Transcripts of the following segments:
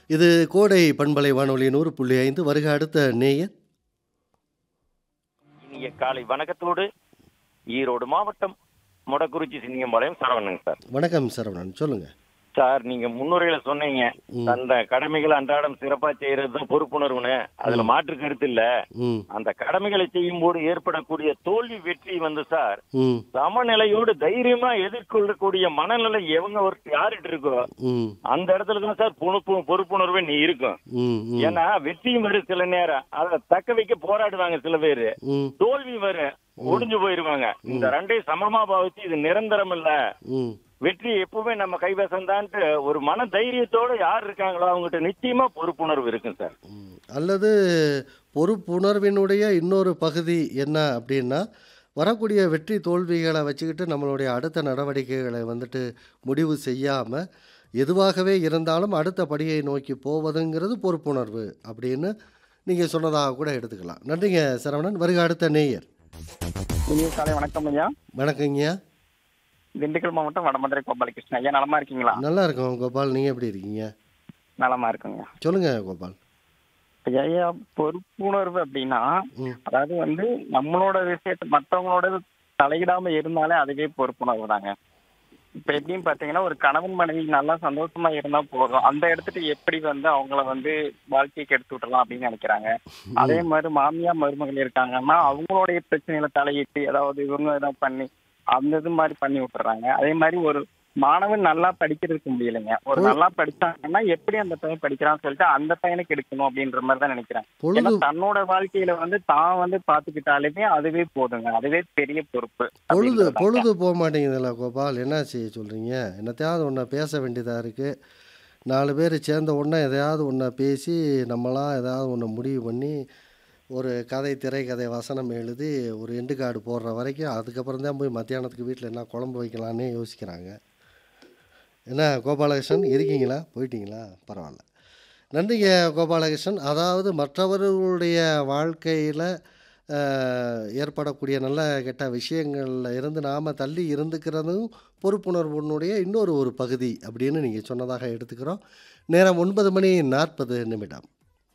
இது கோடை பண்பலை வானொலி நூறு புள்ளி ஐந்து வருக அடுத்த நேயர் இனிய காலை வணக்கத்தோடு ஈரோடு மாவட்டம் மொடக்குறிச்சி சிங்கம்பாளையம் சரவணங்க சார் வணக்கம் சரவணன் சொல்லுங்க சார் நீங்க முன்னுரையில சொன்னீங்க ம். அந்த கடமைகளை அன்றாடம் சிறப்பா செய்யறது தான் பொறுப்புணர்வுன்னு அதுல மாற்று கருத்து இல்ல ம் அந்த கடமைகளை செய்யும் போது ஏற்படக்கூடிய தோல்வி வெற்றி வந்து சார் ம் சமநிலையோடு தைரியமா எதிர்கொள்ளக்கூடிய மனநிலை எவங்க ஒரு யாருட்டு இருக்கோ ம் அந்த இடத்துல தான் சார் பொறுப்பு பொறுப்புணர்வே நீ இருக்கும் ம் ம் ஏன்னா வெற்றியும் வரும் சில நேரம் அதை தக்க வைக்க போராடுவாங்க சில பேரு ம் தோல்வி வரும் ஒடிஞ்சு போயிருவாங்க இந்த ரெண்டையும் சமமா பாவிச்சு இது நிரந்தரம் இல்ல ம் வெற்றி எப்பவுமே நம்ம கைவசம்தான்ட்டு ஒரு மன தைரியத்தோட யார் இருக்காங்களோ அவங்ககிட்ட நிச்சயமா பொறுப்புணர்வு இருக்கும் சார் ம். அல்லது பொறுப்புணர்வினுடைய இன்னொரு பகுதி என்ன அப்படின்னா வரக்கூடிய வெற்றி தோல்விகளை வச்சுக்கிட்டு நம்மளுடைய அடுத்த நடவடிக்கைகளை வந்துட்டு முடிவு செய்யாமல் எதுவாகவே இருந்தாலும் அடுத்த படியை நோக்கி போவதுங்கிறது பொறுப்புணர்வு அப்படின்னு நீங்கள் சொன்னதாக கூட எடுத்துக்கலாம் நன்றிங்க சரவணன் வருக அடுத்த நேயர் இனிய காலை வணக்கம் ஐயா வணக்கங்கய்யா திண்டுக்கல் மாவட்டம் வடமதுரை கோபாலகிருஷ்ணன் ஐயா நலமா இருக்கீங்களா நல்லா இருக்கோம் கோபால் நீங்கள் எப்படி இருக்கீங்க நலமா இருக்குங்க சொல்லுங்க கோபால் ஐயா ஐயா பொறுப்புணர்வு அப்படின்னா ம் அதாவது வந்து நம்மளோட விஷயத்தை மற்றவங்களோட தலையிடாம இருந்தாலே அதுவே பொறுப்புணர்வு தாங்க இப்ப எப்படின்னு பாத்தீங்கன்னா ஒரு கணவன் மனைவி நல்லா சந்தோஷமா இருந்தா போதும் அந்த இடத்துக்கு எப்படி வந்து அவங்கள வந்து வாழ்க்கைக்கு எடுத்து விட்டுறலாம் அப்படின்னு நினைக்கிறாங்க அதே மாதிரி மாமியா மருமகள் இருக்காங்கன்னா அவங்களுடைய பிரச்சனைகளை தலையிட்டு அதாவது இவங்க ஏதாவது பண்ணி அந்த இது மாதிரி பண்ணி விட்டுறாங்க அதே மாதிரி ஒரு மாணவன் நல்லா படிக்கிறதுக்கு முடியலைங்க ஒரு நல்லா படிச்சாங்கன்னா எப்படி அந்த பையன் படிக்கிறான்னு சொல்லிட்டு அந்த பையனுக்கு எடுக்கணும் அப்படின்ற மாதிரி தான் நினைக்கிறேன் ஏன்னா பொழுது தன்னோட வாழ்க்கையில வந்து தான் வந்து பாத்துக்கிட்டாலுமே அதுவே போதுங்க அதுவே பெரிய பொறுப்பு பொழுது அப்படின்றதுதாங்க. பொழுது போக மாட்டேங்குதுல்ல கோபால் என்ன செய்ய சொல்கிறீங்க என்னத்தையாவது ஒன்றை பேச வேண்டியதாக இருக்குது நாலு பேர் சேர்ந்த உடனே எதையாவது ஒன்றை பேசி நம்மளாம் ஏதாவது ஒன்று முடிவு பண்ணி ஒரு கதை திரைக்கதை வசனம் எழுதி ஒரு எண்டு கார்டு போடுற வரைக்கும் அதுக்கப்புறம் தான் போய் மத்தியானத்துக்கு வீட்டில் என்ன குழம்பு வைக்கலான்னே யோசிக்கிறாங்க என்ன கோபாலகிருஷ்ணன் இருக்கீங்களா போயிட்டீங்களா பரவாயில்ல நன்றிங்க கோபாலகிருஷ்ணன் அதாவது மற்றவர்களுடைய வாழ்க்கையில் ஏற்படக்கூடிய நல்ல கெட்ட விஷயங்களில் இருந்து நாம் தள்ளி இருந்துக்கிறதும் பொறுப்புணர்வுனுடைய இன்னொரு ஒரு பகுதி அப்படின்னு நீங்கள் சொன்னதாக எடுத்துக்கிறோம் நேரம் ஒன்பது மணி நாற்பது நிமிடம்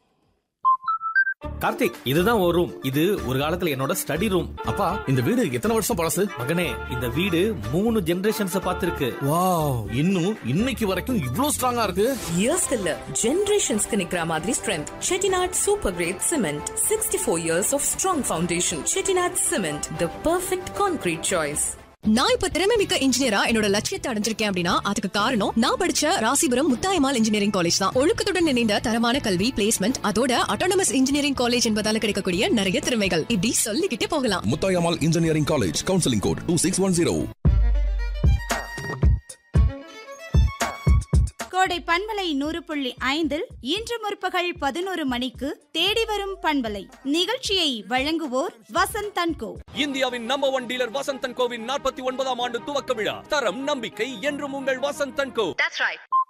கார்த்திக் இதுதான் ஒரு ரூம் இது ஒரு காலத்துல என்னோட ஸ்டடி ரூம் அப்பா இந்த வீடு எத்தனை வருஷம் பழசு மகனே இந்த வீடு மூணு ஜெனரேஷன்ஸ் பார்த்திருக்கு வாவ் இன்னும் இன்னைக்கு வரைக்கும் இவ்ளோ ஸ்ட்ராங்கா இருக்கு இயர்ஸ்க்கு இல்ல ஜெனரேஷன்ஸ்க்கு நிக்கிற மாதிரி strength Chettinad super grade cement sixty four years of strong foundation Chettinad cement the perfect concrete choice நான் இப்ப திறமை மிக்க இன்ஜினியரா என்னோட லட்சியத்தை அடைஞ்சிருக்கேன் அப்படின்னா அதுக்கு காரணம் நான் படிச்ச ராசிபுரம் முத்தாயமால் இன்ஜினியரிங் காலேஜ் தான் ஒழுக்கத்துடன் இணைந்த தரமான கல்வி பிளேஸ்மெண்ட் அதோட அட்டானமஸ் இன்ஜினியரிங் காலேஜ் என்பதால கிடைக்கக்கூடிய நிறைய திறமைகள் இப்படி சொல்லிக்கிட்டே போகலாம் Muthayammal engineering college counselling code two six one zero கோடை பண்பலை நூறு புள்ளி ஐந்தில் இன்று முற்பகல் பதினோரு மணிக்கு தேடி வரும் பண்பலை நிகழ்ச்சியை வழங்குவோர் வசந்த் தன்கோ இந்தியாவின் நம்பர் ஒன் டீலர் வசந்தன் கோவின் நாற்பத்தி ஒன்பதாம் ஆண்டு துவக்க விழா தரம் நம்பிக்கை என்றும் உங்கள் வசந்தன் கோ